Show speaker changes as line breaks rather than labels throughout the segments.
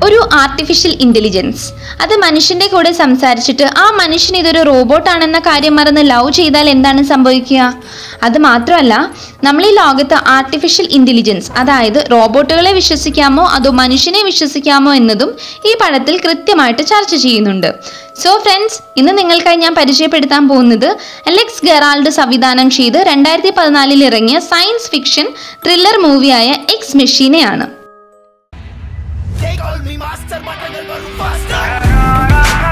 ഒരു artificial intelligence അത് മനുഷ്യൻ്റെ കൂടെ സംസാരിച്ചിട്ട് ആ മനുഷ്യൻ ഇതൊരു റോബോട്ടാണെന്ന കാര്യം മറന്ന് ലവ് ചെയ്താൽ എന്താണ് സംഭവിക്കുക അത് മാത്രമല്ല നമ്മൾ ഈ ലോകത്ത് ആർട്ടിഫിഷ്യൽ ഇൻ്റലിജൻസ് അതായത് റോബോട്ടുകളെ വിശ്വസിക്കാമോ അതോ മനുഷ്യനെ വിശ്വസിക്കാമോ എന്നതും ഈ പടത്തിൽ കൃത്യമായിട്ട് ചർച്ച ചെയ്യുന്നുണ്ട് സോ ഫ്രണ്ട്സ് ഇന്ന് നിങ്ങൾക്കായി ഞാൻ പരിചയപ്പെടുത്താൻ പോകുന്നത് അലക്സ് ഗെറാൾഡ് സംവിധാനം ചെയ്ത് രണ്ടായിരത്തി പതിനാലിൽ ഇറങ്ങിയ സയൻസ് ഫിക്ഷൻ ത്രില്ലർ മൂവിയായ എക്സ് മെഷീനെയാണ്
They call me master, but I never faster.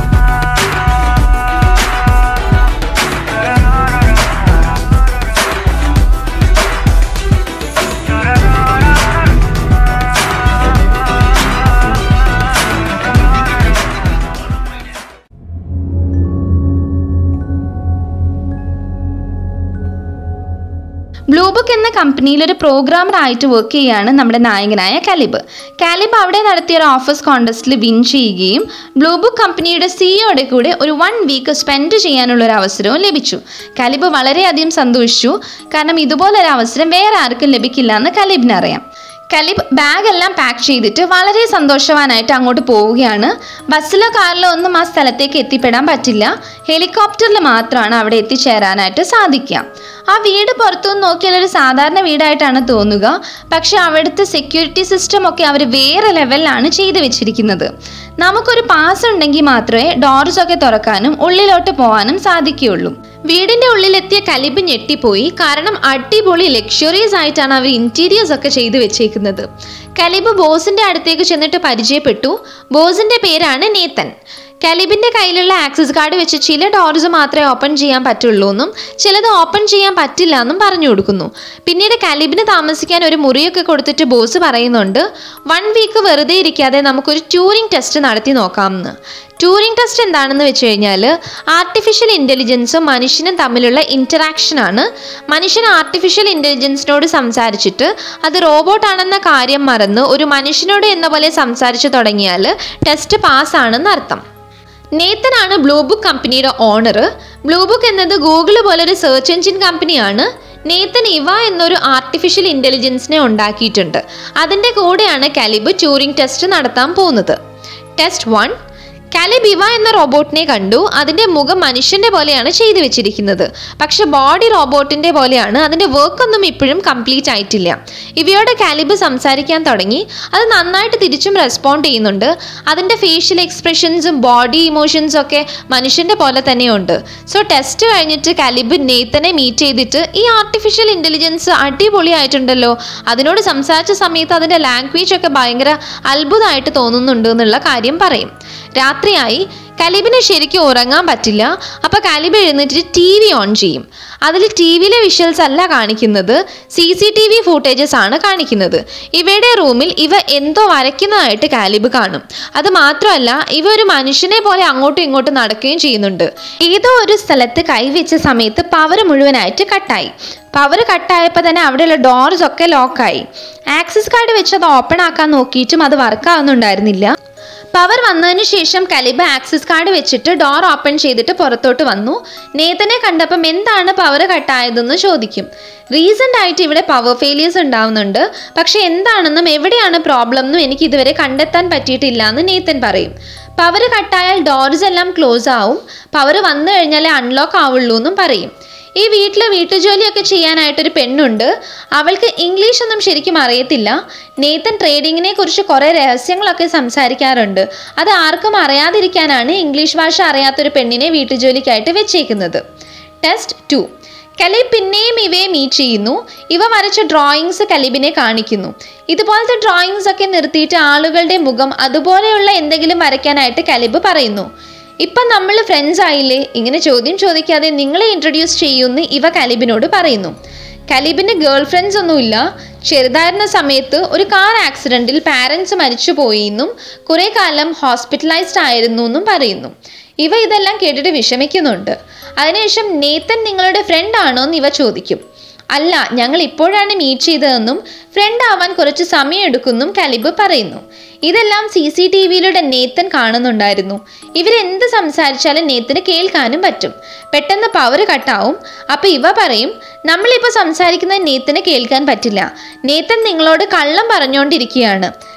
Blue book എന്ന കമ്പനിയിൽ ഒരു പ്രോഗ്രാമർ ആയിട്ട് വർക്ക് ചെയ്യുകയാണ് നമ്മുടെ നായകനായ കാലിബ് കാലിബ് അവിടെ നടത്തിയ ഒരു ഓഫീസ് കോൺടെസ്റ്റിൽ വിൻ ചെയ്യുകയും ബ്ലൂ ബുക്ക് കമ്പനിയുടെ സിഇഒയുടെ കൂടെ ഒരു വൺ വീക്ക് സ്പെൻഡ് ചെയ്യാനുള്ള ഒരു അവസരവും ലഭിച്ചു കാലിബ് വളരെയധികം സന്തോഷിച്ചു കാരണം ഇതുപോലൊരു അവസരം വേറെ ആർക്കും ലഭിക്കില്ല എന്ന് കലീബിന് അറിയാം കലീബ് ബാഗ് എല്ലാം പാക്ക് ചെയ്തിട്ട് വളരെ സന്തോഷവാനായിട്ട് അങ്ങോട്ട് പോവുകയാണ് ബസ്സിലോ കാറിലോ ഒന്നും ആ സ്ഥലത്തേക്ക് എത്തിപ്പെടാൻ പറ്റില്ല ഹെലികോപ്റ്ററിൽ മാത്രമാണ് അവിടെ എത്തിച്ചേരാനായിട്ട് സാധിക്കുക ആ വീട് പുറത്തുനിന്ന് നോക്കിയാൽ ഒരു സാധാരണ വീടായിട്ടാണ് തോന്നുക പക്ഷെ അവിടുത്തെ സെക്യൂരിറ്റി സിസ്റ്റം ഒക്കെ അവർ വേറെ ലെവലിലാണ് ചെയ്തു വെച്ചിരിക്കുന്നത് നമുക്കൊരു പാസ് ഉണ്ടെങ്കിൽ മാത്രമേ ഡോർസ് ഒക്കെ തുറക്കാനും ഉള്ളിലോട്ട് പോകാനും സാധിക്കുകയുള്ളൂ വീടിന്റെ ഉള്ളിലെത്തിയ കലിബ് ഞെട്ടിപ്പോയി കാരണം അടിപൊളി ലക്ഷറിയസ് ആയിട്ടാണ് അവർ ഇന്റീരിയേഴ്സ് ഒക്കെ ചെയ്തു വെച്ചേക്കുന്നത് കലിബ് ബോസിന്റെ അടുത്തേക്ക് ചെന്നിട്ട് പരിചയപ്പെട്ടു ബോസിന്റെ പേരാണ് നേത്തൻ കലിബിന്റെ കയ്യിലുള്ള ആക്സസ് കാർഡ് വെച്ച് ചില ഡോർസ് മാത്രമേ ഓപ്പൺ ചെയ്യാൻ പറ്റുള്ളൂ എന്നും ചിലത് ഓപ്പൺ ചെയ്യാൻ പറ്റില്ല എന്നും പറഞ്ഞു കൊടുക്കുന്നു പിന്നീട് കലിബിന് താമസിക്കാൻ ഒരു മുറിയൊക്കെ കൊടുത്തിട്ട് ബോസ് പറയുന്നുണ്ട് വൺ വീക്ക് വെറുതെ ഇരിക്കാതെ നമുക്കൊരു ട്യൂറിംഗ് ടെസ്റ്റ് നടത്തി നോക്കാമെന്ന് ട്യൂറിംഗ് ടെസ്റ്റ് എന്താണെന്ന് വെച്ച് കഴിഞ്ഞാൽ ആർട്ടിഫിഷ്യൽ ഇൻ്റലിജൻസും മനുഷ്യനും തമ്മിലുള്ള ഇൻറ്ററാക്ഷൻ ആണ് മനുഷ്യൻ ആർട്ടിഫിഷ്യൽ ഇൻ്റലിജൻസിനോട് സംസാരിച്ചിട്ട് അത് റോബോട്ടാണെന്ന കാര്യം മറന്ന് ഒരു മനുഷ്യനോട് എന്ന പോലെ സംസാരിച്ചു തുടങ്ങിയാൽ ടെസ്റ്റ് പാസ്സാണെന്ന് അർത്ഥം നേത്തനാണ് ബ്ലൂ ബുക്ക് കമ്പനിയുടെ ഓണർ ബ്ലൂ ബുക്ക് എന്നത് ഗൂഗിൾ പോലെ ഒരു സെർച്ച് എഞ്ചിൻ കമ്പനിയാണ് നേത്തൻ ഇവ എന്നൊരു ആർട്ടിഫിഷ്യൽ ഇൻ്റലിജൻസിനെ ഉണ്ടാക്കിയിട്ടുണ്ട് അതിൻ്റെ കൂടെയാണ് കാലിബ് ട്യൂറിംഗ് ടെസ്റ്റ് നടത്താൻ പോകുന്നത് ടെസ്റ്റ് വൺ കാലിബ് ഇവ എന്ന റോബോട്ടിനെ കണ്ടു അതിൻ്റെ മുഖം മനുഷ്യൻ്റെ പോലെയാണ് ചെയ്തു വെച്ചിരിക്കുന്നത് പക്ഷെ ബോഡി റോബോട്ടിൻ്റെ പോലെയാണ് അതിൻ്റെ വർക്കൊന്നും ഇപ്പോഴും കംപ്ലീറ്റ് ആയിട്ടില്ല ഇവയോട് കാലിബ് സംസാരിക്കാൻ തുടങ്ങി അത് നന്നായിട്ട് തിരിച്ചും റെസ്പോണ്ട് ചെയ്യുന്നുണ്ട് അതിൻ്റെ ഫേഷ്യൽ എക്സ്പ്രഷൻസും ബോഡി ഇമോഷൻസും ഒക്കെ മനുഷ്യൻ്റെ പോലെ തന്നെയുണ്ട് സോ ടെസ്റ്റ് കഴിഞ്ഞിട്ട് കാലിബ് നെയ്ത്തനെ മീറ്റ് ചെയ്തിട്ട് ഈ ആർട്ടിഫിഷ്യൽ ഇൻ്റലിജൻസ് അടിപൊളിയായിട്ടുണ്ടല്ലോ അതിനോട് സംസാരിച്ച സമയത്ത് അതിൻ്റെ ലാംഗ്വേജ് ഒക്കെ ഭയങ്കര അത്ഭുതമായിട്ട് തോന്നുന്നുണ്ട് എന്നുള്ള കാര്യം പറയും രാത്രിയായി കലിബിന് ശരിക്കും ഉറങ്ങാൻ പറ്റില്ല അപ്പോൾ കലിബ് എഴുന്നേറ്റ് ടി വി ഓൺ ചെയ്യും അതിൽ ടി വിയിലെ വിഷ്വൽസ് അല്ല കാണിക്കുന്നത് C C T V footages ആണ് കാണിക്കുന്നത് ഇവയുടെ റൂമിൽ ഇവ എന്തോ വരയ്ക്കുന്നതായിട്ട് കാലിബ് കാണും അത് മാത്രമല്ല ഇവ ഒരു മനുഷ്യനെ പോലെ അങ്ങോട്ടും ഇങ്ങോട്ടും നടക്കുകയും ചെയ്യുന്നുണ്ട് ഏതോ ഒരു സ്ഥലത്ത് കൈവച്ച സമയത്ത് പവർ മുഴുവനായിട്ട് കട്ടായി പവർ കട്ടായപ്പോൾ തന്നെ അവിടെയുള്ള ഡോർസ് ഒക്കെ ലോക്കായി ആക്സസ് കാർഡ് വെച്ച് അത് ഓപ്പൺ ആക്കാൻ നോക്കിയിട്ടും അത് വർക്ക് ആവുന്നുണ്ടായിരുന്നില്ല പവർ വന്നതിന് ശേഷം കലിബ ആക്സസ് കാർഡ് വെച്ചിട്ട് ഡോർ ഓപ്പൺ ചെയ്തിട്ട് പുറത്തോട്ട് വന്നു നേതനെ കണ്ടപ്പം എന്താണ് പവർ കട്ടായതെന്ന് ചോദിക്കും റീസെൻ്റ് ആയിട്ട് ഇവിടെ പവർ ഫെയിലിയേഴ്സ് ഉണ്ടാവുന്നുണ്ട് പക്ഷെ എന്താണെന്നും എവിടെയാണ് പ്രോബ്ലം എന്നും എനിക്ക് ഇതുവരെ കണ്ടെത്താൻ പറ്റിയിട്ടില്ല എന്ന് നേത്തൻ പറയും പവർ കട്ടായാൽ ഡോർസ് എല്ലാം ക്ലോസ് ആവും പവർ വന്നു കഴിഞ്ഞാലേ അൺലോക്ക് ആവുള്ളൂ എന്നും പറയും ഈ വീട്ടിൽ വീട്ടുജോലിയൊക്കെ ചെയ്യാനായിട്ടൊരു പെണ്ണുണ്ട് അവൾക്ക് ഇംഗ്ലീഷ് ഒന്നും ശരിക്കും അറിയത്തില്ല നേത്തൻ ട്രേഡിങ്ങിനെ കുറിച്ച് കുറേ രഹസ്യങ്ങളൊക്കെ സംസാരിക്കാറുണ്ട് അത് ആർക്കും അറിയാതിരിക്കാനാണ് ഇംഗ്ലീഷ് ഭാഷ അറിയാത്തൊരു പെണ്ണിനെ വീട്ടുജോലിക്കായിട്ട് വെച്ചേക്കുന്നത് ടെസ്റ്റ് ടു കലീബ് പിന്നെയും ഇവയെ മീറ്റ് ചെയ്യുന്നു ഇവ വരച്ച ഡ്രോയിങ്സ് കലീബിനെ കാണിക്കുന്നു ഇതുപോലത്തെ ഡ്രോയിങ്സ് ഒക്കെ നിർത്തിയിട്ട് ആളുകളുടെ മുഖം അതുപോലെയുള്ള എന്തെങ്കിലും വരയ്ക്കാനായിട്ട് കലീബ് പറയുന്നു ഇപ്പം നമ്മൾ ഫ്രണ്ട്സ് ആയില്ലേ ഇങ്ങനെ ചോദ്യം ചോദിക്കാതെ നിങ്ങളെ ഇൻട്രൊഡ്യൂസ് ചെയ്യുമെന്ന് ഇവ കലീബിനോട് പറയുന്നു കലീബിന് ഗേൾ ഫ്രണ്ട്സ് ഒന്നുമില്ല ചെറുതായിരുന്ന സമയത്ത് ഒരു കാർ ആക്സിഡൻറ്റിൽ പാരൻസ് മരിച്ചു പോയിന്നും കുറേ കാലം ഹോസ്പിറ്റലൈസ്ഡ് ആയിരുന്നു എന്നും പറയുന്നു ഇവ ഇതെല്ലാം കേട്ടിട്ട് വിഷമിക്കുന്നുണ്ട് അതിനുശേഷം നേത്തൻ നിങ്ങളുടെ ഫ്രണ്ട് ആണോ എന്ന് ഇവ ചോദിക്കും അല്ല ഞങ്ങൾ ഇപ്പോഴാണ് മീറ്റ് ചെയ്തതെന്നും ഫ്രണ്ട് ആവാൻ കുറച്ച് സമയമെടുക്കുന്നും കലിബ് പറയുന്നു ഇതെല്ലാം സി സി ടി വിയിലൂടെ നേത്തൻ കാണുന്നുണ്ടായിരുന്നു ഇവരെന്ത് സംസാരിച്ചാലും നേത്തിന് കേൾക്കാനും പറ്റും പെട്ടെന്ന് പവർ കട്ടാവും അപ്പോൾ ഇവ പറയും നമ്മളിപ്പോൾ സംസാരിക്കുന്നത് നേത്തിന് കേൾക്കാൻ പറ്റില്ല നേത്തൻ നിങ്ങളോട് കള്ളം പറഞ്ഞുകൊണ്ടിരിക്കുകയാണ്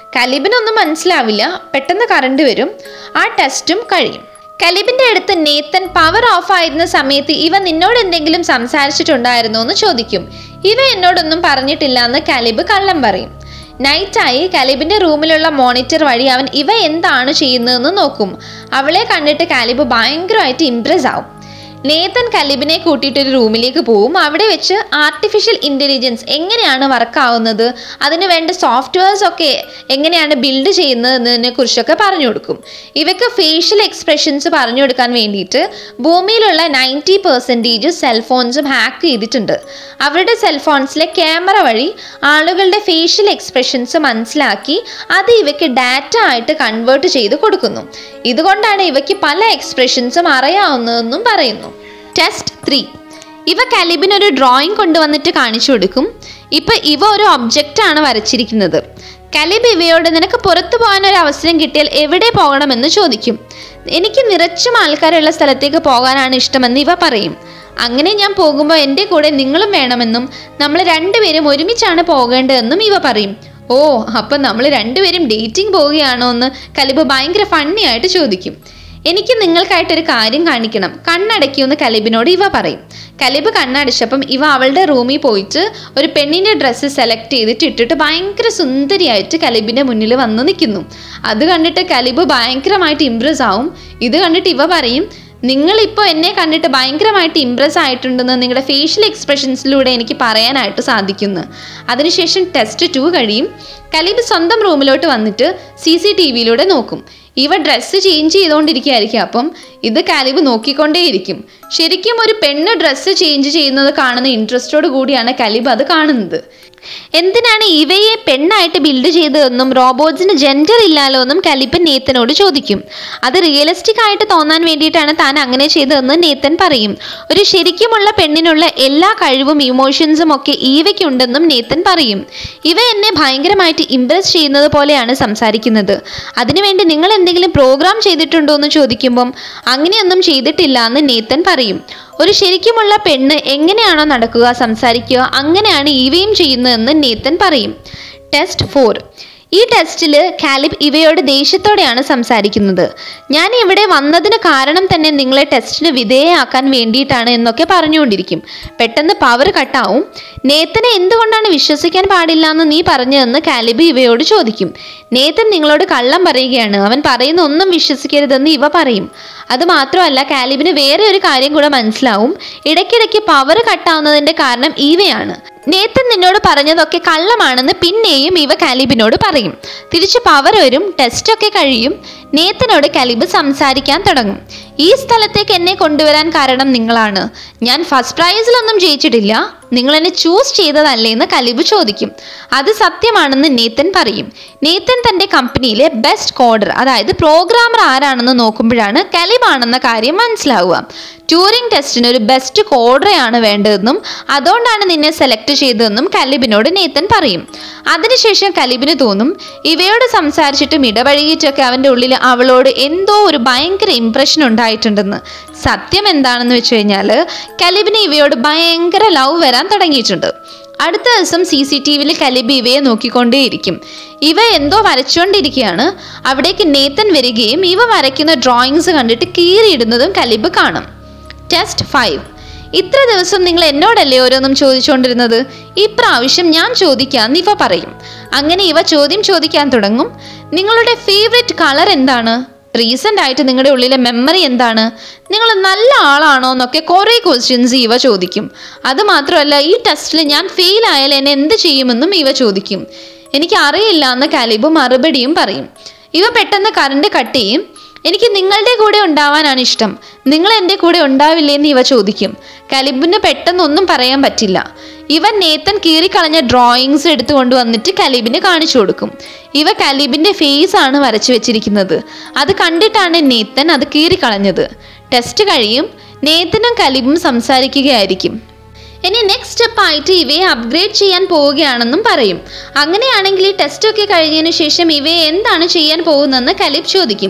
കലീബിനൊന്നും മനസ്സിലാവില്ല പെട്ടെന്ന് കറണ്ട് വരും ആ ടെസ്റ്റും കഴിയും കലീബിന്റെ അടുത്ത് നേത്തൻ പവർ ഓഫ് ആയിരുന്ന സമയത്ത് ഇവ നിന്നോട് എന്തെങ്കിലും സംസാരിച്ചിട്ടുണ്ടായിരുന്നോ എന്ന് ചോദിക്കും ഇവ എന്നോടൊന്നും പറഞ്ഞിട്ടില്ല എന്ന് കലീബ് കള്ളം പറയും നൈറ്റായി കലീബിന്റെ റൂമിലുള്ള മോണിറ്റർ വഴി അവൻ ഇവ എന്താണ് ചെയ്യുന്നതെന്ന് നോക്കും അവളെ കണ്ടിട്ട് കാലിബ് ഭയങ്കരമായിട്ട് ഇംപ്രസ് ആവും നേതൻ കലിബിനെ കൂട്ടിയിട്ട് ഒരു റൂമിലേക്ക് പോവും അവിടെ വെച്ച് ആർട്ടിഫിഷ്യൽ ഇൻ്റലിജൻസ് എങ്ങനെയാണ് വർക്ക് ആവുന്നത് അതിന് വേണ്ട സോഫ്റ്റ്വെയർസ് ഒക്കെ എങ്ങനെയാണ് ബിൽഡ് ചെയ്യുന്നതിനെ കുറിച്ചൊക്കെ പറഞ്ഞു കൊടുക്കും ഇവയ്ക്ക് ഫേഷ്യൽ എക്സ്പ്രഷൻസ് പറഞ്ഞു കൊടുക്കാൻ വേണ്ടിയിട്ട് ഭൂമിയിലുള്ള നയൻറ്റി പെർസെൻറ്റേജ് സെൽഫോൺസും ഹാക്ക് ചെയ്തിട്ടുണ്ട് അവരുടെ സെൽഫോൺസിലെ ക്യാമറ വഴി ആളുകളുടെ ഫേഷ്യൽ എക്സ്പ്രഷൻസ് മനസ്സിലാക്കി അത് ഇവയ്ക്ക് ഡാറ്റ ആയിട്ട് കൺവേർട്ട് ചെയ്ത് കൊടുക്കുന്നു ഇതുകൊണ്ടാണ് ഇവയ്ക്ക് പല എക്സ്പ്രഷൻസും അറിയാവുന്നതെന്നും പറയുന്നു ടെസ്റ്റ് ത്രീ ഇവ കലിബിന് ഒരു ഡ്രോയിങ് കൊണ്ടുവന്നിട്ട് കാണിച്ചു കൊടുക്കും ഇപ്പൊ ഇവ ഒരു ഒബ്ജക്റ്റ് ആണ് വരച്ചിരിക്കുന്നത് കലിബ് ഇവയോട് നിനക്ക് പുറത്തു പോകാൻ ഒരു അവസരം കിട്ടിയാൽ എവിടെ പോകണമെന്ന് ചോദിക്കും എനിക്ക് നിറച്ചും ആൾക്കാരുള്ള സ്ഥലത്തേക്ക് പോകാനാണ് ഇഷ്ടമെന്ന് ഇവ പറയും അങ്ങനെ ഞാൻ പോകുമ്പോൾ എൻ്റെ കൂടെ നിങ്ങളും വേണമെന്നും നമ്മൾ രണ്ടുപേരും ഒരുമിച്ചാണ് പോകേണ്ടതെന്നും ഇവ പറയും ഓ അപ്പം നമ്മൾ രണ്ടുപേരും ഡേറ്റിംഗ് പോവുകയാണോ എന്ന് കലിബ് ഭയങ്കര ഫണ്ണി ആയിട്ട് ചോദിക്കും എനിക്ക് നിങ്ങൾക്കായിട്ടൊരു കാര്യം കാണിക്കണം കണ്ണടയ്ക്കുമെന്ന് കലിബിനോട് ഇവ പറയും കലിബ് കണ്ണടച്ചപ്പം ഇവ അവളുടെ റൂമിൽ പോയിട്ട് ഒരു പെണ്ണിൻ്റെ ഡ്രസ്സ് സെലക്ട് ചെയ്തിട്ട് ഇട്ടിട്ട് ഭയങ്കര സുന്ദരിയായിട്ട് കലിബിൻ്റെ മുന്നിൽ വന്ന് നിൽക്കുന്നു അത് കണ്ടിട്ട് കലിബ് ഭയങ്കരമായിട്ട് ഇമ്പ്രസ് ആവും ഇത് കണ്ടിട്ട് ഇവ പറയും നിങ്ങളിപ്പോൾ എന്നെ കണ്ടിട്ട് ഭയങ്കരമായിട്ട് ഇമ്പ്രസ് ആയിട്ടുണ്ടെന്ന് നിങ്ങളുടെ ഫേഷ്യൽ എക്സ്പ്രഷൻസിലൂടെ എനിക്ക് പറയാനായിട്ട് സാധിക്കുന്നു അതിനുശേഷം ടെസ്റ്റ് ടു കഴിയും കലീബ് സ്വന്തം റൂമിലോട്ട് വന്നിട്ട് സി സി ടി വിയിലൂടെ നോക്കും ഇവ ഡ്രസ്സ് ചേഞ്ച് ചെയ്തുകൊണ്ടിരിക്കുകയായിരിക്കും അപ്പം ഇത് കാലിബ് നോക്കിക്കൊണ്ടേയിരിക്കും ശരിക്കും ഒരു പെണ്ണ് ഡ്രസ്സ് ചേഞ്ച് ചെയ്യുന്നത് കാണുന്ന ഇൻട്രസ്റ്റോട് കൂടിയാണ് കലിബ് അത് കാണുന്നത് എന്തിനാണ് ഇവയെ പെണ്ണായിട്ട് ബിൽഡ് ചെയ്തതെന്നും റോബോട്ട്സിന് ജെൻഡർ ഇല്ലാലോ എന്നും കലിബ് നേത്തനോട് ചോദിക്കും അത് റിയലിസ്റ്റിക് ആയിട്ട് തോന്നാൻ വേണ്ടിയിട്ടാണ് താൻ അങ്ങനെ ചെയ്തതെന്ന് നേത്തൻ പറയും ഒരു ശരിക്കുമുള്ള പെണ്ണിനുള്ള എല്ലാ കഴിവും ഇമോഷൻസും ഒക്കെ ഈവയ്ക്കുണ്ടെന്നും നേത്തൻ പറയും ഇവ എന്നെ ഭയങ്കരമായിട്ട് ഇംപ്രസ് ചെയ്യുന്നത് പോലെയാണ് സംസാരിക്കുന്നത് അതിനുവേണ്ടി നിങ്ങൾ എന്തെങ്കിലും പ്രോഗ്രാം ചെയ്തിട്ടുണ്ടോ എന്ന് ചോദിക്കുമ്പം അങ്ങനെയൊന്നും ചെയ്തിട്ടില്ല എന്ന് നേത്തൻ പറയും ഒരു ശരിക്കുമുള്ള പെണ്ണ് എങ്ങനെയാണോ നടക്കുക സംസാരിക്കുക അങ്ങനെയാണ് ഇവയും ചെയ്യുന്നതെന്ന് നേത്തൻ പറയും ടെസ്റ്റ് ഫോർ ഈ ടെസ്റ്റിൽ കാലിബ് ഇവയോട് ദേഷ്യത്തോടെയാണ് സംസാരിക്കുന്നത് ഞാൻ ഇവിടെ വന്നതിന് കാരണം തന്നെ നിങ്ങളെ ടെസ്റ്റിന് വിധേയമാക്കാൻ വേണ്ടിയിട്ടാണ് എന്നൊക്കെ പറഞ്ഞുകൊണ്ടിരിക്കും പെട്ടെന്ന് പവർ കട്ടാവും നേത്തനെ എന്തുകൊണ്ടാണ് വിശ്വസിക്കാൻ പാടില്ല എന്ന് നീ പറഞ്ഞതെന്ന് കാലിബ് ഇവയോട് ചോദിക്കും നേത്തൻ നിങ്ങളോട് കള്ളം പറയുകയാണ് അവൻ പറയുന്ന ഒന്നും വിശ്വസിക്കരുതെന്ന് ഇവ പറയും അത് മാത്രമല്ല കാലിബിന് വേറെ ഒരു കാര്യം കൂടെ മനസ്സിലാവും ഇടയ്ക്കിടയ്ക്ക് പവർ കട്ടാവുന്നതിന്റെ കാരണം ഈവയാണ് നേത്തൻ നിന്നോട് പറഞ്ഞതൊക്കെ കള്ളമാണെന്ന് പിന്നെയും ഇവ കാലിബിനോട് പറയും തിരിച്ച് പവർ വരും ടെസ്റ്റൊക്കെ കഴിയും നേത്തനോട് കലിബ് സംസാരിക്കാൻ തുടങ്ങും ഈ സ്ഥലത്തേക്ക് എന്നെ കൊണ്ടുവരാൻ കാരണം നിങ്ങളാണ് ഞാൻ ഫസ്റ്റ് പ്രൈസിലൊന്നും ജയിച്ചിട്ടില്ല നിങ്ങൾ എന്നെ ചൂസ് ചെയ്തതല്ലേ എന്ന് കലിബ് ചോദിക്കും അത് സത്യമാണെന്ന് നേത്തൻ പറയും നേത്തൻ തൻ്റെ കമ്പനിയിലെ ബെസ്റ്റ് കോഡർ അതായത് പ്രോഗ്രാമർ ആരാണെന്ന് നോക്കുമ്പോഴാണ് കലിബാണെന്ന കാര്യം മനസ്സിലാവുക ട്യൂറിംഗ് ടെസ്റ്റിന് ഒരു ബെസ്റ്റ് കോഡറെയാണ് വേണ്ടതെന്നും അതുകൊണ്ടാണ് നിന്നെ സെലക്ട് ചെയ്തതെന്നും കലിബിനോട് നേത്തൻ പറയും അതിനുശേഷം കലിബിന് തോന്നും ഇവയോട് സംസാരിച്ചിട്ടും ഇടപഴകിയിട്ടൊക്കെ അവൻ്റെ ഉള്ളിൽ അവളോട് എന്തോ ഒരു ഭയങ്കര ഇമ്പ്രഷൻ ഉണ്ടായിട്ടുണ്ടെന്ന് സത്യം എന്താണെന്ന് വെച്ച് കഴിഞ്ഞാൽ കലിബിന് ഇവയോട് ഭയങ്കര ലവ് വരാൻ തുടങ്ങിയിട്ടുണ്ട് അടുത്ത ദിവസം സി സി ടി വിയിൽ കലിബ് ഇവയെ നോക്കിക്കൊണ്ടേയിരിക്കും ഇവ എന്തോ വരച്ചുകൊണ്ടിരിക്കുകയാണ് അവിടേക്ക് നേത്തൻ വരികയും ഇവ വരയ്ക്കുന്ന ഡ്രോയിങ്സ് കണ്ടിട്ട് കീറിയിടുന്നതും കലിബ് കാണും ടെസ്റ്റ് ഫൈവ് ഇത്ര ദിവസം നിങ്ങൾ എന്നോടല്ലേ ഓരോന്നും ചോദിച്ചുകൊണ്ടിരുന്നത് ഇപ്രാവശ്യം ഞാൻ ചോദിക്കാന്ന് ഇവ പറയും അങ്ങനെ ഇവ ചോദ്യം ചോദിക്കാൻ തുടങ്ങും നിങ്ങളുടെ ഫേവറേറ്റ് കളർ എന്താണ് റീസെൻ്റ് ആയിട്ട് നിങ്ങളുടെ ഉള്ളിലെ മെമ്മറി എന്താണ് നിങ്ങൾ നല്ല ആളാണോ എന്നൊക്കെ കുറേ ക്വസ്റ്റ്യൻസ് ഇവ ചോദിക്കും അത് മാത്രമല്ല ഈ ടെസ്റ്റിൽ ഞാൻ ഫെയിൽ ആയാൽ എന്നെ എന്ത് ചെയ്യുമെന്നും ഇവ ചോദിക്കും എനിക്ക് അറിയില്ല എന്ന് കാലിബ് മറുപടിയും പറയും ഇവ പെട്ടെന്ന് കറണ്ട് കട്ട് ചെയ്യും എനിക്ക് നിങ്ങളുടെ കൂടെ ഉണ്ടാവാനാണ് ഇഷ്ടം നിങ്ങൾ എൻ്റെ കൂടെ ഉണ്ടാവില്ലേന്ന് ഇവ ചോദിക്കും കലിബിന് പെട്ടെന്ന് ഒന്നും പറയാൻ പറ്റില്ല ഇവൻ നേത്തൻ കീറിക്കളഞ്ഞ ഡ്രോയിങ്സ് എടുത്തു കൊണ്ടുവന്നിട്ട് കലീബിന് കാണിച്ചു കൊടുക്കും ഇവ കലീബിന്റെ ഫേസ് ആണ് വരച്ചു വെച്ചിരിക്കുന്നത് അത് കണ്ടിട്ടാണ് നേത്തൻ അത് കീറിക്കളഞ്ഞത് ടെസ്റ്റ് കഴിയും നേത്തനും കലീബും സംസാരിക്കുകയായിരിക്കും ഇനി നെക്സ്റ്റ് സ്റ്റെപ്പ് ആയിട്ട് ഇവയെ അപ്ഗ്രേഡ് ചെയ്യാൻ പോവുകയാണെന്നും പറയും അങ്ങനെയാണെങ്കിൽ ഈ ടെസ്റ്റ് ഒക്കെ കഴിഞ്ഞതിന് ശേഷം ഇവയെ എന്താണ് ചെയ്യാൻ പോകുന്നതെന്ന് കലീബ് ചോദിക്കും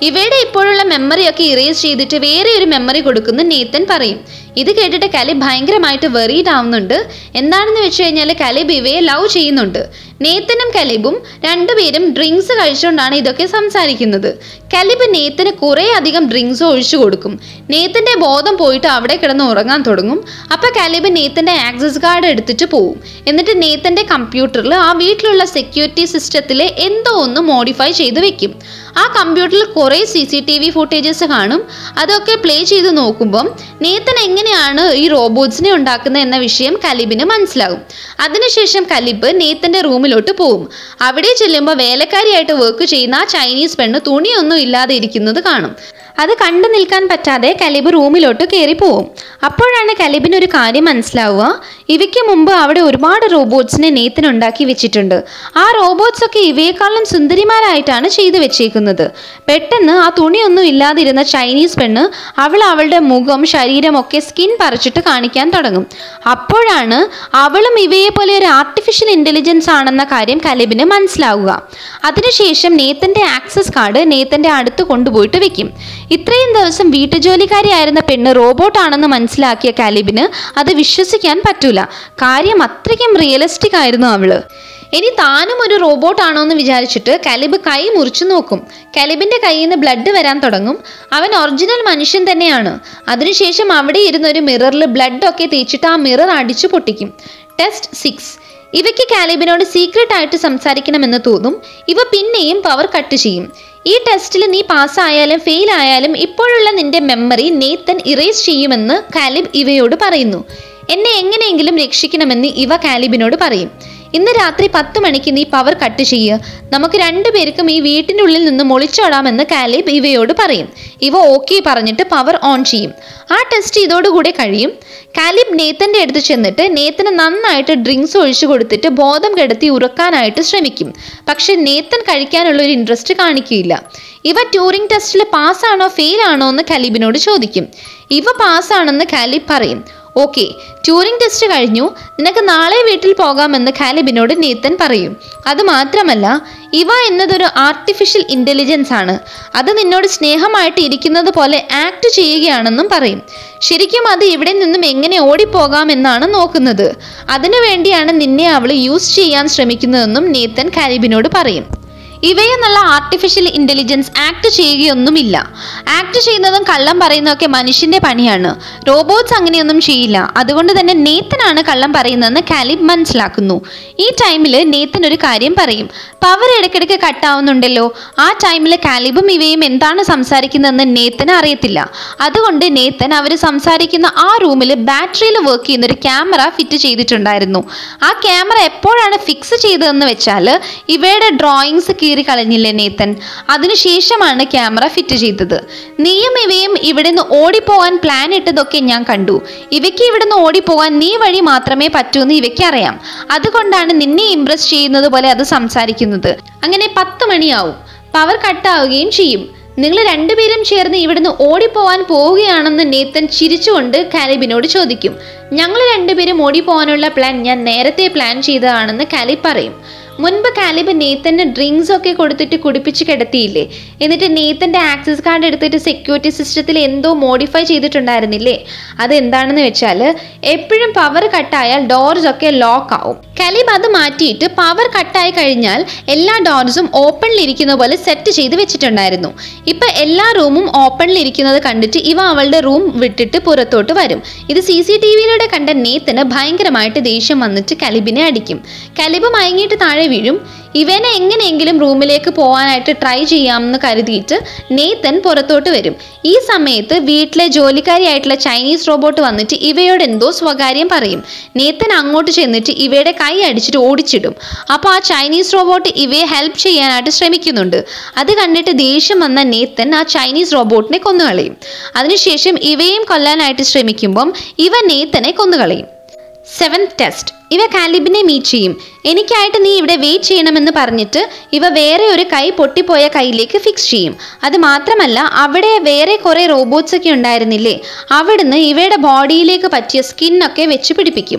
ഇവയുടെ ഇപ്പോഴുള്ള മെമ്മറിയൊക്കെ ഇറേസ് ചെയ്തിട്ട് വേറെ ഒരു മെമ്മറി കൊടുക്കുന്ന നേത്തൻ പറയും ഇത് കേട്ടിട്ട് കലിബ് ഭയങ്കരമായിട്ട് വെറീഡ് ആവുന്നുണ്ട് എന്താണെന്ന് വെച്ച് കഴിഞ്ഞാൽ കലിബ് ഇവയെ ലവ് ചെയ്യുന്നുണ്ട് നേത്തനും കലിബും രണ്ടുപേരും ഡ്രിങ്ക്സ് കഴിച്ചുകൊണ്ടാണ് ഇതൊക്കെ സംസാരിക്കുന്നത് കലിബ് നേത്തന് കുറേ അധികം ഡ്രിങ്ക്സ് ഒഴിച്ചു കൊടുക്കും നേത്തന്റെ ബോധം പോയിട്ട് അവിടെ കിടന്ന് ഉറങ്ങാൻ തുടങ്ങും അപ്പൊ കലിബ് നേത്തന്റെ ആക്സസ് കാർഡ് എടുത്തിട്ട് പോവും എന്നിട്ട് നേത്തന്റെ കമ്പ്യൂട്ടറിൽ ആ വീട്ടിലുള്ള സെക്യൂരിറ്റി സിസ്റ്റത്തിലെ എന്തോ ഒന്ന് മോഡിഫൈ ചെയ്ത് വെക്കും ആ കമ്പ്യൂട്ടറിൽ കുറേ C C T V footages കാണും അതൊക്കെ പ്ലേ ചെയ്ത് നോക്കുമ്പം നേത്തൻ എങ്ങനെയാണ് ഈ റോബോട്ട്സിനെ ഉണ്ടാക്കുന്നത് എന്ന വിഷയം കലിബിന് മനസ്സിലാകും അതിനുശേഷം കലിബ് നേത്തന്റെ റൂമിലോട്ട് പോവും അവിടെ ചെല്ലുമ്പോൾ വേലക്കാരിയായിട്ട് വർക്ക് ചെയ്യുന്ന ആ ചൈനീസ് പെണ്ണ് തുണിയൊന്നും ഇല്ലാതെ ഇരിക്കുന്നത് കാണും അത് കണ്ടു നിൽക്കാൻ പറ്റാതെ കലിബ് റൂമിലോട്ട് കയറി പോവും അപ്പോഴാണ് കലിബിന് ഒരു കാര്യം മനസ്സിലാവുക ഇവയ്ക്ക് മുമ്പ് അവിടെ ഒരുപാട് റോബോട്ട്സിനെ നേത്തൻ ഉണ്ടാക്കി വെച്ചിട്ടുണ്ട് ആ റോബോട്ട്സ് ഒക്കെ ഇവയെക്കാളും സുന്ദരിമാരായിട്ടാണ് ചെയ്തു വെച്ചേക്കുന്നത് പെട്ടെന്ന് ആ തുണിയൊന്നും ഇല്ലാതിരുന്ന ചൈനീസ് പെണ്ണ് അവൾ അവളുടെ മുഖം ശരീരം ഒക്കെ സ്കിൻ പറിച്ചിട്ട് കാണിക്കാൻ തുടങ്ങും അപ്പോഴാണ് അവളും ഇവയെ പോലെ ഒരു ആർട്ടിഫിഷ്യൽ ഇൻ്റലിജൻസ് ആണെന്ന കാര്യം കലിബിന് മനസ്സിലാവുക അതിനുശേഷം നേത്തൻ്റെ ആക്സസ് കാർഡ് നേത്തൻ്റെ അടുത്ത് കൊണ്ടുപോയിട്ട് വെക്കും ഇത്രയും ദിവസം വീട്ടുജോലിക്കാരിയായിരുന്ന പെണ്ണ് റോബോട്ടാണെന്ന് മനസ്സിലാക്കിയ കാലിബിന് അത് വിശ്വസിക്കാൻ പറ്റൂല കാര്യം അത്രയ്ക്കും റിയലിസ്റ്റിക് ആയിരുന്നു അവള് ഇനി താനും ഒരു റോബോട്ടാണോ എന്ന് വിചാരിച്ചിട്ട് കലിബ് കൈ മുറിച്ചു നോക്കും കലിബിന്റെ കയ്യിൽ നിന്ന് ബ്ലഡ് വരാൻ തുടങ്ങും അവൻ ഒറിജിനൽ മനുഷ്യൻ തന്നെയാണ് അതിനുശേഷം അവിടെ ഇരുന്ന ഒരു മിററിൽ ബ്ലഡ് ഒക്കെ തേച്ചിട്ട് ആ മിറർ അടിച്ചു പൊട്ടിക്കും ടെസ്റ്റ് സിക്സ് ഇവയ്ക്ക് കാലിബിനോട് സീക്രട്ട് ആയിട്ട് സംസാരിക്കണമെന്ന് തോന്നും ഇവ പിന്നെയും പവർ കട്ട് ചെയ്യും ഈ ടെസ്റ്റിൽ നീ പാസ്സായാലും ഫെയിൽ ആയാലും ഇപ്പോഴുള്ള നിന്റെ മെമ്മറി നേത്തൻ ഇറേസ് ചെയ്യുമെന്ന് കാലിബ് ഇവയോട് പറയുന്നു എന്നെ എങ്ങനെയെങ്കിലും രക്ഷിക്കണമെന്ന് ഇവ കാലിബിനോട് പറയും ഇന്ന് രാത്രി പത്ത് മണിക്ക് നീ പവർ കട്ട് ചെയ്യുക നമുക്ക് രണ്ടുപേർക്കും ഈ വീട്ടിൻ്റെ ഉള്ളിൽ നിന്ന് ഒളിച്ചോടാമെന്ന് കാലിബ് ഇവയോട് പറയും ഇവ ഓക്കെ പറഞ്ഞിട്ട് പവർ ഓൺ ചെയ്യും ആ ടെസ്റ്റ് ഇതോടുകൂടെ കഴിയും കാലിബ് നേത്തൻ്റെ അടുത്ത് ചെന്നിട്ട് നേത്തന് നന്നായിട്ട് ഡ്രിങ്ക്സ് ഒഴിച്ചു കൊടുത്തിട്ട് ബോധം കെടുത്തി ഉറക്കാനായിട്ട് ശ്രമിക്കും പക്ഷെ നേത്തൻ കഴിക്കാനുള്ള ഒരു ഇൻട്രസ്റ്റ് കാണിക്കുകയില്ല ഇവ ട്യൂറിംഗ് ടെസ്റ്റിൽ പാസ്സാണോ ഫെയിൽ ആണോ എന്ന് കലീബിനോട് ചോദിക്കും ഇവ പാസ്സാണെന്ന് കാലിബ് പറയും ഓക്കെ ട്യൂറിംഗ് ടെസ്റ്റ് കഴിഞ്ഞു നിനക്ക് നാളെ വീട്ടിൽ പോകാമെന്ന് കാലിബിനോട് നേത്തൻ പറയും അതുമാത്രമല്ല ഇവ എന്നതൊരു ആർട്ടിഫിഷ്യൽ ഇൻ്റലിജൻസ് ആണ് അത് നിന്നോട് സ്നേഹമായിട്ട് ഇരിക്കുന്നത് പോലെ ആക്ട് ചെയ്യുകയാണെന്നും പറയും ശരിക്കും അത് ഇവിടെ നിന്നും എങ്ങനെ ഓടിപ്പോകാമെന്നാണ് നോക്കുന്നത് അതിനുവേണ്ടിയാണ് നിന്നെ അവൾ യൂസ് ചെയ്യാൻ ശ്രമിക്കുന്നതെന്നും നേത്തൻ കാലിബിനോട് പറയും ഇവയെന്നുള്ള ആർട്ടിഫിഷ്യൽ ഇൻ്റലിജൻസ് ആക്ട് ചെയ്യുകയൊന്നുമില്ല ആക്ട് ചെയ്യുന്നതും കള്ളം പറയുന്നതൊക്കെ മനുഷ്യന്റെ പണിയാണ് റോബോട്ട്സ് അങ്ങനെയൊന്നും ചെയ്യില്ല അതുകൊണ്ട് തന്നെ നേത്തനാണ് കള്ളം പറയുന്നതെന്ന് കാലിബ് മനസ്സിലാക്കുന്നു ഈ ടൈമിൽ നേത്തൻ ഒരു കാര്യം പറയും പവർ ഇടയ്ക്കിടയ്ക്ക് കട്ടാവുന്നുണ്ടല്ലോ ആ ടൈമിൽ കാലിബും ഇവയും എന്താണ് സംസാരിക്കുന്നതെന്ന് നേത്തന് അറിയത്തില്ല അതുകൊണ്ട് നേത്തൻ അവർ സംസാരിക്കുന്ന ആ റൂമിൽ ബാറ്ററിയിൽ വർക്ക് ചെയ്യുന്ന ഒരു ക്യാമറ ഫിറ്റ് ചെയ്തിട്ടുണ്ടായിരുന്നു ആ ക്യാമറ എപ്പോഴാണ് ഫിക്സ് ചെയ്തതെന്ന് വെച്ചാൽ ഇവയുടെ ഡ്രോയിങ്സ് കീറി കളഞ്ഞില്ലേ നേത്തൻ അതിനുശേഷമാണ് ക്യാമറ ഫിറ്റ് ചെയ്തത് നീയും ഇവയും ഇവിടുന്ന് ഓടിപ്പോവാൻ പ്ലാൻ ഇട്ടതൊക്കെ ഞാൻ കണ്ടു ഇവയ്ക്ക് ഇവിടുന്ന് ഓടിപ്പോവാൻ നീ വഴി മാത്രമേ പറ്റൂ എന്ന് ഇവയ്ക്ക് അറിയാം അതുകൊണ്ടാണ് നിന്നെ ഇംപ്രസ് ചെയ്യുന്നത് പോലെ അത് സംസാരിക്കുന്നത് അങ്ങനെ പത്ത് മണിയാവും പവർ കട്ടാവുകയും ചെയ്യും നിങ്ങൾ രണ്ടുപേരും ചേർന്ന് ഇവിടുന്ന് ഓടിപ്പോവാൻ പോവുകയാണെന്ന് നേത്തൻ ചിരിച്ചുകൊണ്ട് കാലിബിനോട് ചോദിക്കും ഞങ്ങൾ രണ്ടുപേരും ഓടിപ്പോവാനുള്ള പ്ലാൻ ഞാൻ നേരത്തെ പ്ലാൻ ചെയ്തതാണെന്ന് കാലിബ് പറയും മുൻപ് കാലിബ് നേത്തന് ഡ്രിങ്ക്സ് ഒക്കെ കൊടുത്തിട്ട് കുടിപ്പിച്ച് കിടത്തിയില്ലേ എന്നിട്ട് നേത്തൻ്റെ ആക്സസ് കാർഡ് എടുത്തിട്ട് സെക്യൂരിറ്റി സിസ്റ്റത്തിൽ എന്തോ മോഡിഫൈ ചെയ്തിട്ടുണ്ടായിരുന്നില്ലേ അതെന്താണെന്ന് വെച്ചാൽ എപ്പോഴും പവർ കട്ടായാൽ ഡോർസ് ഒക്കെ ലോക്ക് ആവും കലീബ് അത് മാറ്റിയിട്ട് പവർ കട്ടായി കഴിഞ്ഞാൽ എല്ലാ ഡോർസും ഓപ്പണിലിരിക്കുന്ന പോലെ സെറ്റ് ചെയ്ത് വെച്ചിട്ടുണ്ടായിരുന്നു ഇപ്പൊ എല്ലാ റൂമും ഓപ്പണിലിരിക്കുന്നത് കണ്ടിട്ട് ഇവ അവളുടെ റൂം വിട്ടിട്ട് പുറത്തോട്ട് വരും ഇത് സി സി ടി വിയിലൂടെ കണ്ട നേത്തിന് ഭയങ്കരമായിട്ട് ദേഷ്യം വന്നിട്ട് കലിബിനെ അടിക്കും കലിബ് മയങ്ങിയിട്ട് താഴെ വീഴും ഇവനെ എങ്ങനെയെങ്കിലും റൂമിലേക്ക് പോകാനായിട്ട് ട്രൈ ചെയ്യാമെന്ന് കരുതിയിട്ട് നേത്തൻ പുറത്തോട്ട് വരും ഈ സമയത്ത് വീട്ടിലെ ജോലിക്കാരിയായിട്ടുള്ള ചൈനീസ് റോബോട്ട് വന്നിട്ട് ഇവയോട് എന്തോ സ്വകാര്യം പറയും നേത്തൻ അങ്ങോട്ട് ചെന്നിട്ട് ഇവയുടെ കൈ അടിച്ചിട്ട് ഓടിച്ചിടും അപ്പോൾ ആ ചൈനീസ് റോബോട്ട് ഇവയെ ഹെൽപ്പ് ചെയ്യാനായിട്ട് ശ്രമിക്കുന്നുണ്ട് അത് കണ്ടിട്ട് ദേഷ്യം വന്ന നേത്തൻ ആ ചൈനീസ് റോബോട്ടിനെ കൊന്നുകളയും അതിനുശേഷം ഇവയും കൊല്ലാനായിട്ട് ശ്രമിക്കുമ്പം ഇവ നേത്തനെ കൊന്നുകളയും സെവൻത് ടെസ്റ്റ് ഇവ കാലിബിനെ മീറ്റ് ചെയ്യും എനിക്കായിട്ട് നീ ഇവിടെ വെയിറ്റ് ചെയ്യണമെന്ന് പറഞ്ഞിട്ട് ഇവ വേറെ ഒരു കൈ പൊട്ടിപ്പോയ കൈയിലേക്ക് ഫിക്സ് ചെയ്യും അത് മാത്രമല്ല അവിടെ വേറെ കുറേ റോബോട്ട്സ് ഒക്കെ ഉണ്ടായിരുന്നില്ലേ അവിടുന്ന് ഇവയുടെ ബോഡിയിലേക്ക് പറ്റിയ സ്കിന്നൊക്കെ വെച്ച് പിടിപ്പിക്കും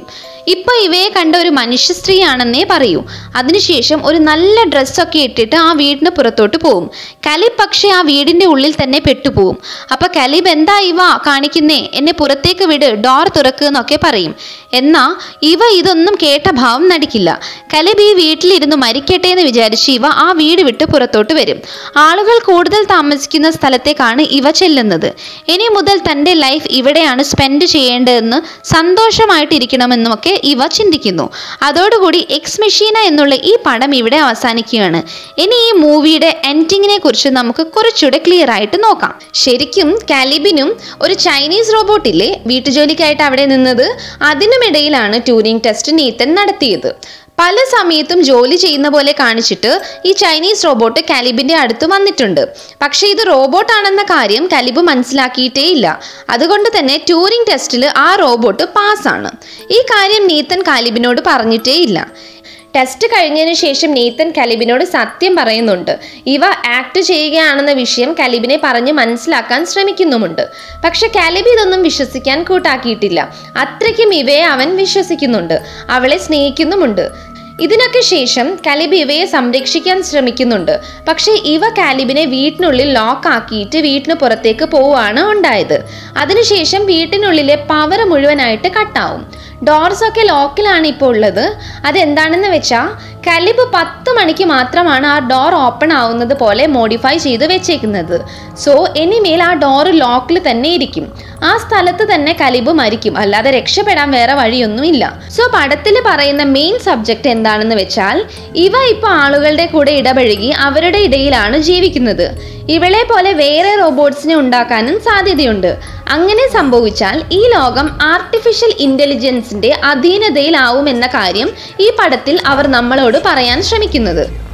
ഇപ്പൊ ഇവയെ കണ്ട ഒരു മനുഷ്യ സ്ത്രീയാണെന്നേ പറയൂ അതിനുശേഷം ഒരു നല്ല ഡ്രസ്സൊക്കെ ഇട്ടിട്ട് ആ വീടിന് പുറത്തോട്ട് പോവും കലിബ് പക്ഷേ ആ വീടിന്റെ ഉള്ളിൽ തന്നെ പെട്ടുപോകും അപ്പൊ കലിബ് എന്താ ഇവ കാണിക്കുന്നേ എന്നെ പുറത്തേക്ക് വിട് ഡോർ തുറക്കുക എന്നൊക്കെ പറയും എന്നാ ഇവ ഇതൊന്നും കേട്ട ഭാവം നടിക്കില്ല കലിബ് ഈ വീട്ടിലിരുന്ന് മരിക്കട്ടെ എന്ന് വിചാരിച്ച് ഇവ ആ വീട് വിട്ട് പുറത്തോട്ട് വരും ആളുകൾ കൂടുതൽ താമസിക്കുന്ന സ്ഥലത്തേക്കാണ് ഇവ ചെല്ലുന്നത് ഇനി മുതൽ തൻ്റെ ലൈഫ് ഇവിടെയാണ് സ്പെൻഡ് ചെയ്യേണ്ടതെന്ന് സന്തോഷമായിട്ടിരിക്കണമെന്നുമൊക്കെ ഇവ ചിന്തിക്കുന്നു അതോടുകൂടി എക്സ് മെഷീന എന്നുള്ള ഈ പടം ഇവിടെ അവസാനിക്കുകയാണ് ഇനി ഈ മൂവിയുടെ എൻഡിങ്ങിനെ കുറിച്ച് നമുക്ക് കുറച്ചുകൂടെ ക്ലിയർ ആയിട്ട് നോക്കാം ശരിക്കും കാലിബിനും ഒരു ചൈനീസ് റോബോട്ടില്ലേ വീട്ടുജോലിക്കായിട്ട് അവിടെ നിന്നത് അതിനുമിടയിലാണ് ട്യൂറിംഗ് ടെസ്റ്റ് നീത്തൻ നടത്തിയത് പല സമയത്തും ജോലി ചെയ്യുന്ന പോലെ കാണിച്ചിട്ട് ഈ ചൈനീസ് റോബോട്ട് കാലിബിന്റെ അടുത്ത് വന്നിട്ടുണ്ട് പക്ഷേ ഇത് റോബോട്ടാണെന്ന കാര്യം കാലിബ് മനസ്സിലാക്കിയിട്ടേ ഇല്ല അതുകൊണ്ട് തന്നെ ട്യൂറിംഗ് ടെസ്റ്റിൽ ആ റോബോട്ട് പാസ്സാണ് ഈ കാര്യം നീത്തൻ കാലിബിനോട് പറഞ്ഞിട്ടേ ഇല്ല ടെസ്റ്റ് കഴിഞ്ഞതിന് ശേഷം നീത്തൻ കലിബിനോട് സത്യം പറയുന്നുണ്ട് ഇവ ആക്ട് ചെയ്യുകയാണെന്ന വിഷയം കലിബിനെ പറഞ്ഞ് മനസ്സിലാക്കാൻ ശ്രമിക്കുന്നുമുണ്ട് പക്ഷെ കലിബ് ഇതൊന്നും വിശ്വസിക്കാൻ കൂട്ടാക്കിയിട്ടില്ല അത്രയ്ക്കും ഇവയെ അവൻ വിശ്വസിക്കുന്നുണ്ട് അവളെ സ്നേഹിക്കുന്നുമുണ്ട് ഇതിനൊക്കെ ശേഷം കലിബ് ഇവയെ സംരക്ഷിക്കാൻ ശ്രമിക്കുന്നുണ്ട് പക്ഷേ ഇവ കാലിബിനെ വീട്ടിനുള്ളിൽ ലോക്ക് ആക്കിയിട്ട് വീട്ടിന് പുറത്തേക്ക് പോവുകയാണ് ഉണ്ടായത് അതിനുശേഷം വീട്ടിനുള്ളിലെ പവർ മുഴുവനായിട്ട് കട്ടാവും ഡോർസ് ഒക്കെ ലോക്കിലാണ് ഇപ്പോൾ ഉള്ളത് അതെന്താണെന്ന് വെച്ചാൽ കലിബ് പത്ത് മണിക്ക് മാത്രമാണ് ആ ഡോർ ഓപ്പൺ ആവുന്നത് പോലെ മോഡിഫൈ ചെയ്ത് വെച്ചേക്കുന്നത് സോ ഇനിമേൽ ആ ഡോർ ലോക്കിൽ തന്നെ ഇരിക്കും ആ സ്ഥലത്ത് തന്നെ കലിബ് മരിക്കും അല്ലാതെ രക്ഷപ്പെടാൻ വേറെ വഴിയൊന്നുമില്ല സോ പടത്തിൽ പറയുന്ന മെയിൻ സബ്ജക്റ്റ് എന്താണെന്ന് വെച്ചാൽ ഇവ ഇപ്പോൾ ആളുകളുടെ കൂടെ ഇടപഴകി അവരുടെ ഇടയിലാണ് ജീവിക്കുന്നത് ഇവളെ പോലെ വേറെ റോബോട്ട്സിനെ ഉണ്ടാക്കാനും സാധ്യതയുണ്ട് അങ്ങനെ സംഭവിച്ചാൽ ഈ ലോകം ആർട്ടിഫിഷ്യൽ ഇന്റലിജൻസിന്റെ അധീനതയിലാവുമെന്ന കാര്യം ഈ പടത്തിൽ അവർ നമ്മളോട് പറയാൻ ശ്രമിക്കുന്നത്